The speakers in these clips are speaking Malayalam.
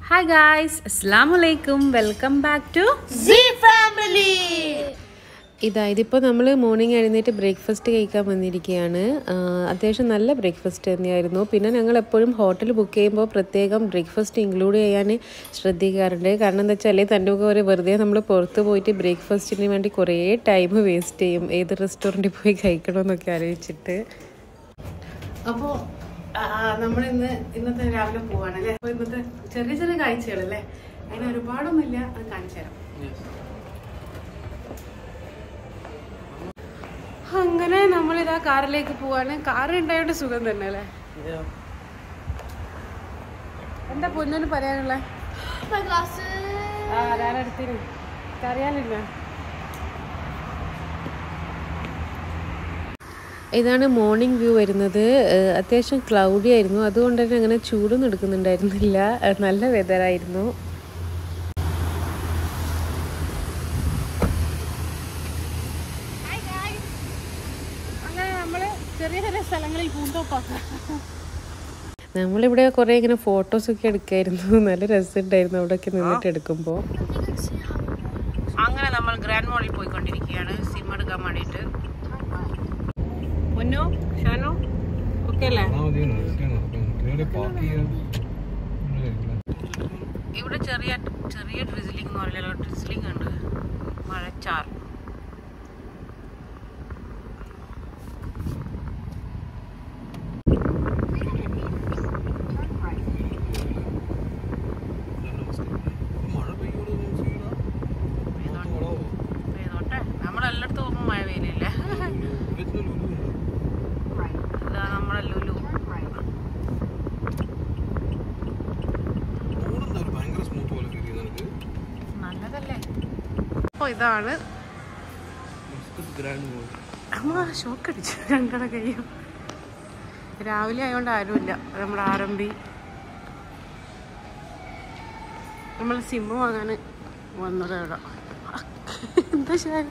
ഹായ് ഗായ്സ് അസ്സാം വലൈക്കും welcome back to C family ഇതാ ഇതിപ്പോൾ നമ്മൾ മോർണിംഗ് എഴുന്നേറ്റ് ബ്രേക്ക്ഫാസ്റ്റ് കഴിക്കാൻ വന്നിരിക്കുകയാണ് ആ, അത്യാവശ്യം നല്ല ബ്രേക്ക്ഫാസ്റ്റ് തന്നെയായിരുന്നു പിന്നെ ഞങ്ങൾ എപ്പോഴും ഹോട്ടൽ ബുക്ക് ചെയ്യുമ്പോൾ പ്രത്യേകം ബ്രേക്ക്ഫാസ്റ്റ് ഇൻക്ലൂഡ് ചെയ്യാൻ ശ്രദ്ധിക്കാറുണ്ട് കാരണം എന്താ വെച്ചാൽ തന്നെ ഒരു വെറുതെ നമ്മൾ പുറത്ത് പോയിട്ട് ബ്രേക്ക്ഫാസ്റ്റിന് വേണ്ടി കുറേ ടൈം വേസ്റ്റ് ചെയ്യും ഏത് റെസ്റ്റോറൻറ്റിൽ പോയി കഴിക്കണമെന്നൊക്കെ ആലോചിച്ചിട്ട് അപ്പോൾ നമ്മളിന്ന് ഇന്നത്തെ രാവിലെ പോവാണ് അല്ലേ അപ്പോൾ ഇന്നത്തെ ചെറിയ ചെറിയ കാഴ്ചകളല്ലേ അതിന് ഒരുപാടൊന്നുമില്ല അത് കാണിച്ചു തരാം അങ്ങനെ നമ്മളിതാ കാറിലേക്ക് പോവാണ് കാറ് ഉണ്ടായോണ്ട് സുഖം തന്നെ അല്ലേ എന്താ പൊന്നിന് പറയാനുള്ള മൈ ഗ്ലാസ് ആരാരെടുത്തിന് അറിയാനില്ല ഇതാണ് മോർണിംഗ് വ്യൂ വരുന്നത് ഏഹ് അത്യാവശ്യം ക്ലൗഡി ആയിരുന്നു അതുകൊണ്ട് തന്നെ അങ്ങനെ ചൂടൊന്നും എടുക്കുന്നുണ്ടായിരുന്നില്ല ഏഹ് നല്ല വെതറായിരുന്നു അങ്ങനെ നമ്മള് ചെറിയ ചെറിയ സ്ഥലങ്ങളിൽ പൂന്തോപ്പാക്കാം നമ്മളിവിടെ കുറേ ഇങ്ങനെ ഫോട്ടോസൊക്കെ എടുക്കായിരുന്നു നല്ല രസമുണ്ടായിരുന്നു അവിടെയൊക്കെ നിന്നിട്ട് എടുക്കുമ്പോൾ അങ്ങനെ നമ്മൾ ഗ്രാൻഡ് മോളിൽ പോയിക്കൊണ്ടിരിക്കുകയാണ് സിം എടുക്കാൻ വേണ്ടിയിട്ട് പൊന്നോ ഷാനോ ഓക്കെ അല്ലേ ഇവിടെ ചെറിയ ചെറിയ ഡ്രിസിലിംഗ് എന്ന് പറയലോ ഡ്രിസിലിംഗ് ഉണ്ട് മഴച്ചാർ പെയ്തോട്ടെ നമ്മളെല്ലായിടത്തും പോകുമ്പോൾ മഴ പെയ്യുന്നില്ല ഇതാ നമ്മളെ ലുലു നല്ലതല്ലേ അപ്പോൾ ഇതാണ് അമ്മ ഷോക്ക് അടിച്ചു രണ്ടട കഴിയും രാവിലെ ആയതുകൊണ്ട് ആരുമില്ല നമ്മുടെ ആർ എം ബി നമ്മൾ സിമ്മ് വാങ്ങാൻ വന്നത് ഇവിടെ എന്താ ശരി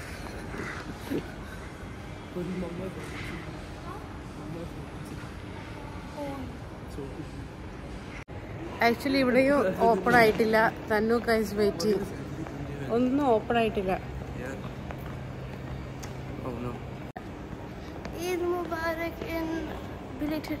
ആക്ച്വലി ഇവിടെയും ഓപ്പൺ ആയിട്ടില്ല തന്നു കൈസ് വെയിറ്റ് ചെയ്യും ഒന്നും ഓപ്പൺ ആയിട്ടില്ല ഈദ് മുബാരക് ഇൻ belated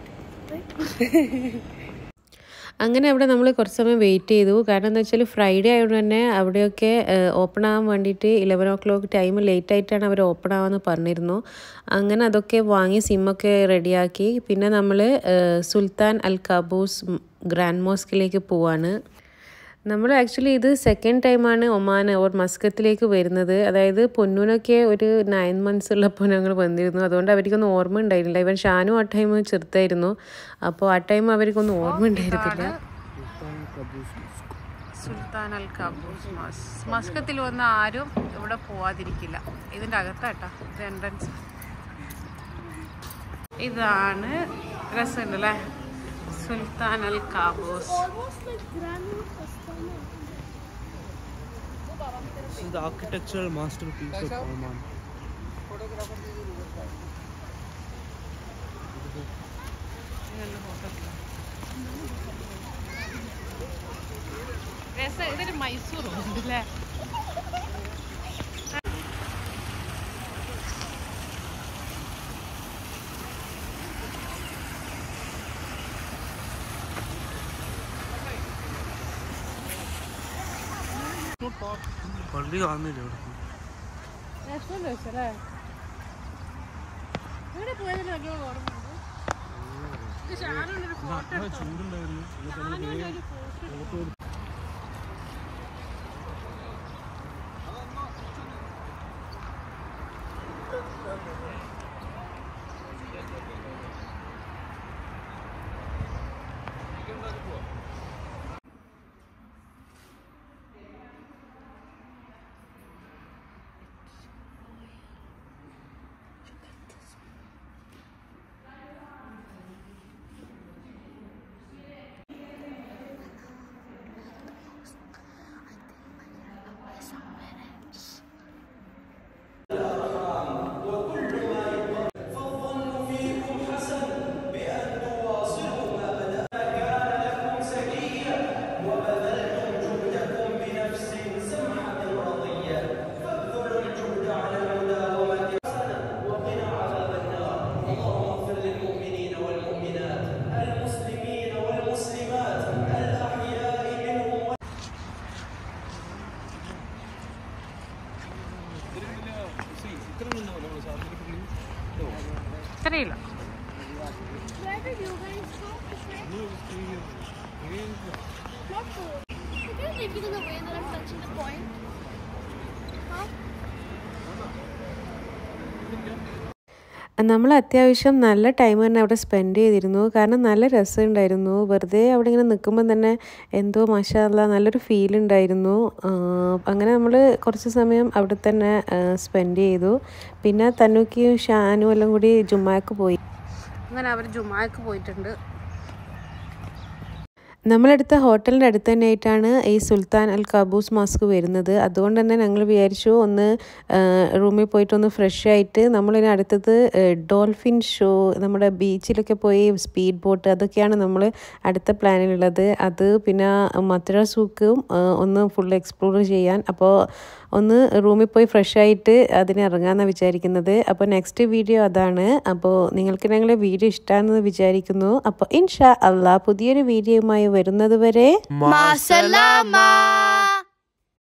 അങ്ങനെ അവിടെ നമ്മൾ കുറച്ച് സമയം വെയിറ്റ് ചെയ്തു കാരണം എന്താ വെച്ചാൽ ഫ്രൈഡേ ആയതുകൊണ്ട് തന്നെ അവിടെയൊക്കെ ഓപ്പൺ ആവാൻ വേണ്ടിയിട്ട് eleven o'clock time late ആയിട്ടാണ് അവർ ഓപ്പൺ ആവാമെന്ന് പറഞ്ഞിരുന്നു അങ്ങനെ അതൊക്കെ വാങ്ങി സിമ്മൊക്കെ റെഡിയാക്കി പിന്നെ നമ്മൾ സുൽത്താൻ അൽ കാബൂസ് ഗ്രാൻഡ് മോസ്കിലേക്ക് പോവാണ് നമ്മൾ ആക്ച്വലി ഇത് സെക്കൻഡ് ടൈമാണ് ഒമാൻ ഓർ മസ്കത്തിലേക്ക് വരുന്നത് അതായത് പൊന്നൂനൊക്കെ ഒരു നയൻ മന്ത്സ് ഉള്ളപ്പോൾ ഞങ്ങൾ വന്നിരുന്നു അതുകൊണ്ട് അവർക്കൊന്നും ഓർമ്മ ഉണ്ടായിരുന്നില്ല ഇവൻ ഷാനു ആ ടൈം ചെറുതായിരുന്നു അപ്പോൾ ആ ടൈം അവർക്കൊന്നും ഓർമ്മ ഉണ്ടായിരുന്നില്ല സുൽത്താൻ അൽ കാബൂസ് മസ് മസ്കത്തിൽ വന്ന ആരും ഇവിടെ പോവാതിരിക്കില്ല ഇതിൻ്റെ അകത്താട്ടാ ഇത് എൻട്രൻസ് ഇതാണ് രസമുണ്ട് അല്ലേ Sultan Al Qaboos almost like Grand Astana This is the architectural masterpiece of Oman. രസം ഇതൊരു മൈസൂർ ഉണ്ട് അല്ലേ പള്ളി കാണുന്നില്ല ഇവിടെ രസമുണ്ട് പക്ഷേ അല്ലേ ഇവിടെ പോയതിന് വലിയ ഓർമ്മയുണ്ട് ഇത് ഷാനുള്ളൊരു ഫോട്ടോ ചൂടുണ്ടായിരുന്നു ഷാനുള്ളൊരു ഫോട്ടോ അറിയില്ല Where did you guys go? Not cool. I can't take it in the way that I'm touching the point. Huh? നമ്മൾ അത്യാവശ്യം നല്ല ടൈം തന്നെ അവിടെ സ്പെൻഡ് ചെയ്തിരുന്നു കാരണം നല്ല രസമുണ്ടായിരുന്നു വെറുതെ അവിടെ ഇങ്ങനെ നിൽക്കുമ്പോൾ തന്നെ എന്തോ മഷാല്ല നല്ലൊരു ഫീൽ ഉണ്ടായിരുന്നു ആഹ് അങ്ങനെ നമ്മൾ കുറച്ച് സമയം അവിടെ തന്നെ സ്പെൻഡ് ചെയ്തു പിന്നെ തന്നൂക്കിയും ഷാനും എല്ലാം കൂടി ജുമാക്ക് പോയി അങ്ങനെ അവർ ജുമാക്ക് പോയിട്ടുണ്ട് നമ്മളെടുത്ത ഹോട്ടലിൻ്റെ അടുത്ത് തന്നെയായിട്ടാണ് ഈ സുൽത്താൻ അൽ കാബൂസ് മാസ്ക് വരുന്നത് അതുകൊണ്ട് തന്നെ ഞങ്ങൾ വിചാരിച്ചു ഒന്ന് റൂമിൽ പോയിട്ട് ഒന്ന് ഫ്രഷ് ആയിട്ട് നമ്മളിനി അടുത്തത് ഡോൾഫിൻ ഷോ നമ്മുടെ ബീച്ചിലൊക്കെ പോയി സ്പീഡ് ബോട്ട് അതൊക്കെയാണ് നമ്മൾ അടുത്ത പ്ലാനിലുള്ളത് അത് പിന്നെ മധുര സൂക്കും ഒന്ന് ഫുൾ എക്സ്പ്ലോർ ചെയ്യാൻ അപ്പോൾ ഒന്ന് റൂമിൽ പോയി ഫ്രഷ് ആയിട്ട് അതിന് ഇറങ്ങാമെന്നാണ് വിചാരിക്കുന്നത് അപ്പോൾ നെക്സ്റ്റ് വീഡിയോ അതാണ് അപ്പോൾ നിങ്ങൾക്ക് ഞങ്ങളെ വീഡിയോ ഇഷ്ടമാണെന്ന് വിചാരിക്കുന്നു അപ്പോൾ ഇൻഷാ അള്ളാ പുതിയൊരു വീഡിയോയുമായി വരുന്നത് വരെ Masalama.